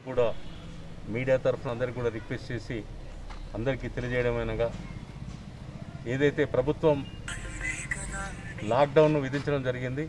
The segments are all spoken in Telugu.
కూడా మీడియా తరఫున అందరికీ కూడా రిక్వెస్ట్ చేసి అందరికీ తెలియజేయడమేనగా ఏదైతే ప్రభుత్వం లాక్డౌన్ను విధించడం జరిగింది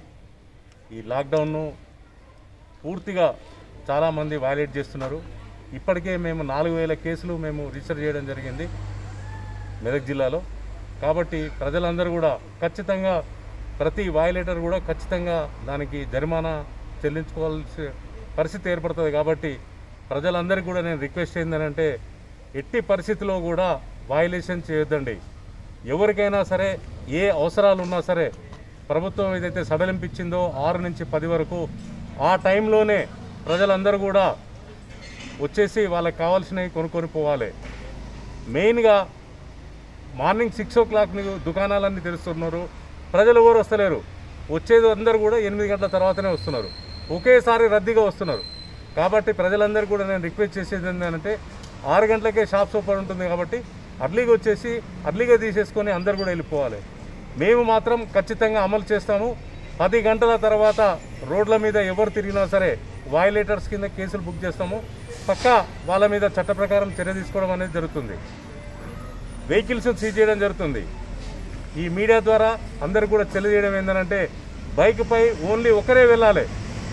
ఈ లాక్డౌన్ను పూర్తిగా చాలామంది వైలేట్ చేస్తున్నారు ఇప్పటికే మేము నాలుగు వేల కేసులు మేము రిజిస్టర్ చేయడం జరిగింది మెదక్ జిల్లాలో కాబట్టి ప్రజలందరూ కూడా ఖచ్చితంగా ప్రతి వయలేటర్ కూడా ఖచ్చితంగా దానికి జరిమానా చెల్లించుకోవాల్సి పరిస్థితి ఏర్పడుతుంది కాబట్టి ప్రజలందరికీ కూడా నేను రిక్వెస్ట్ ఏంటంటే ఎట్టి పరిస్థితిలో కూడా వయలేషన్ చేయొద్దండి ఎవరికైనా సరే ఏ అవసరాలు ఉన్నా సరే ప్రభుత్వం ఏదైతే సడలింపించిందో ఆరు నుంచి పది వరకు ఆ టైంలోనే ప్రజలందరూ కూడా వచ్చేసి వాళ్ళకి కావాల్సినవి కొనుక్కొని పోవాలి మెయిన్గా మార్నింగ్ సిక్స్ ఓ క్లాక్ దుకాణాలన్నీ తెరుస్తున్నారు ప్రజలు ఎవరు వస్తలేరు వచ్చేది అందరూ కూడా ఎనిమిది గంటల తర్వాతనే వస్తున్నారు ఒకేసారి రద్దీగా వస్తున్నారు కాబట్టి ప్రజలందరూ కూడా నేను రిక్వెస్ట్ చేసేది ఏంటంటే ఆరు గంటలకే షాప్స్ ఓపెన్ ఉంటుంది కాబట్టి అర్లీగా వచ్చేసి అర్లీగా తీసేసుకొని అందరు కూడా వెళ్ళిపోవాలి మేము మాత్రం ఖచ్చితంగా అమలు చేస్తాము పది గంటల తర్వాత రోడ్ల మీద ఎవరు తిరిగినా సరే వయలేటర్స్ కింద కేసులు బుక్ చేస్తాము పక్కా వాళ్ళ మీద చట్ట ప్రకారం చర్య తీసుకోవడం అనేది జరుగుతుంది వెహికల్స్ సీజ్ చేయడం జరుగుతుంది ఈ మీడియా ద్వారా అందరికి కూడా తెలియజేయడం ఏంటంటే బైక్పై ఓన్లీ ఒకరే వెళ్ళాలి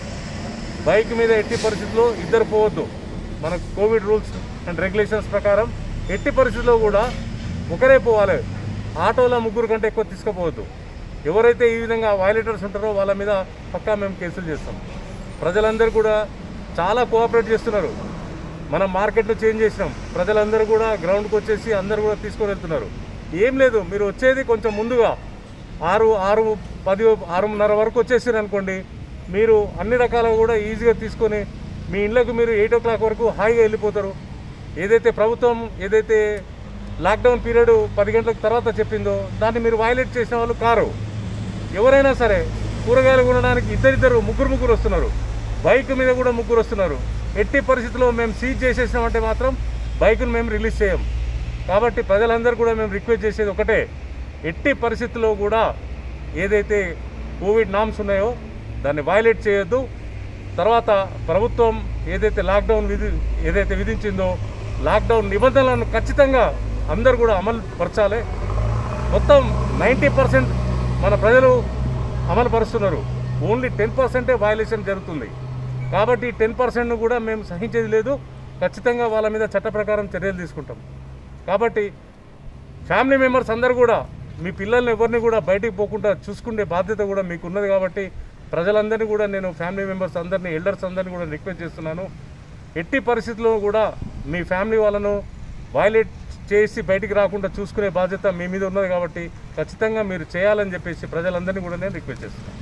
బైక్ మీద ఎట్టి పరిస్థితుల్లో ఇద్దరు పోవద్దు మన కోవిడ్ రూల్స్ అండ్ రెగ్యులేషన్స్ ప్రకారం ఎట్టి పరిస్థితుల్లో కూడా ఒకరే పోవాలి ఆటోలో ముగ్గురు కంటే ఎక్కువ తీసుకుపోవద్దు ఎవరైతే ఈ విధంగా వైలేటర్స్ ఉంటారో వాళ్ళ మీద పక్కా మేము కేసులు చేస్తాం ప్రజలందరూ కూడా చాలా కోఆపరేట్ చేస్తున్నారు మనం మార్కెట్లో చేంజ్ చేసినాం ప్రజలందరూ కూడా గ్రౌండ్కి వచ్చేసి అందరూ కూడా తీసుకొని వెళ్తున్నారు ఏం లేదు మీరు వచ్చేది కొంచెం ముందుగా ఆరు ఆరు పది ఆరున్నర వరకు వచ్చేసారు అనుకోండి మీరు అన్ని రకాలుగా కూడా ఈజీగా తీసుకొని మీ ఇళ్ళకు మీరు ఎయిట్ ఓ క్లాక్ వరకు హాయిగా వెళ్ళిపోతారు ఏదైతే ప్రభుత్వం ఏదైతే లాక్డౌన్ పీరియడ్ పది గంటల తర్వాత చెప్పిందో దాన్ని మీరు వైలేట్ చేసిన వాళ్ళు కారు ఎవరైనా సరే కూరగాయలు కొనడానికి ఇద్దరిద్దరు ముగ్గురు ముగ్గురు వస్తున్నారు బైక్ మీద కూడా ముగ్గురు వస్తున్నారు ఎట్టి పరిస్థితుల్లో మేము సీజ్ చేసేసినామంటే మాత్రం బైక్ను మేము రిలీజ్ చేయం కాబట్టి ప్రజలందరూ కూడా మేము రిక్వెస్ట్ చేసేది ఒకటే ఎట్టి పరిస్థితుల్లో కూడా ఏదైతే కోవిడ్ నామ్స్ ఉన్నాయో దాన్ని వైలేట్ చేయొద్దు తర్వాత ప్రభుత్వం ఏదైతే లాక్డౌన్ విధి ఏదైతే విధించిందో లాక్డౌన్ నిబంధనలను ఖచ్చితంగా అందరూ కూడా అమలు పరచాలి మొత్తం నైంటీ పర్సెంట్ మన ప్రజలు అమలు పరుస్తున్నారు ఓన్లీ టెన్ పర్సెంటే వయలేషన్ జరుగుతుంది కాబట్టి టెన్ పర్సెంట్ను కూడా మేము సహించేది లేదు ఖచ్చితంగా వాళ్ళ మీద చట్ట ప్రకారం చర్యలు తీసుకుంటాం కాబట్టి ఫ్యామిలీ మెంబర్స్ అందరూ కూడా మీ పిల్లల్ని ఎవరిని కూడా బయటికి పోకుండా చూసుకునే బాధ్యత కూడా మీకు ఉన్నది కాబట్టి ప్రజలందరినీ కూడా నేను ఫ్యామిలీ మెంబర్స్ అందరినీ ఎల్డర్స్ అందరినీ కూడా రిక్వెస్ట్ చేస్తున్నాను ఎట్టి పరిస్థితుల్లో కూడా మీ ఫ్యామిలీ వాళ్ళను వైలేట్ చేసి బయటికి రాకుండా చూసుకునే బాధ్యత మీ మీద ఉన్నది కాబట్టి ఖచ్చితంగా మీరు చేయాలని చెప్పేసి ప్రజలందరినీ కూడా నేను రిక్వెస్ట్ చేస్తున్నాను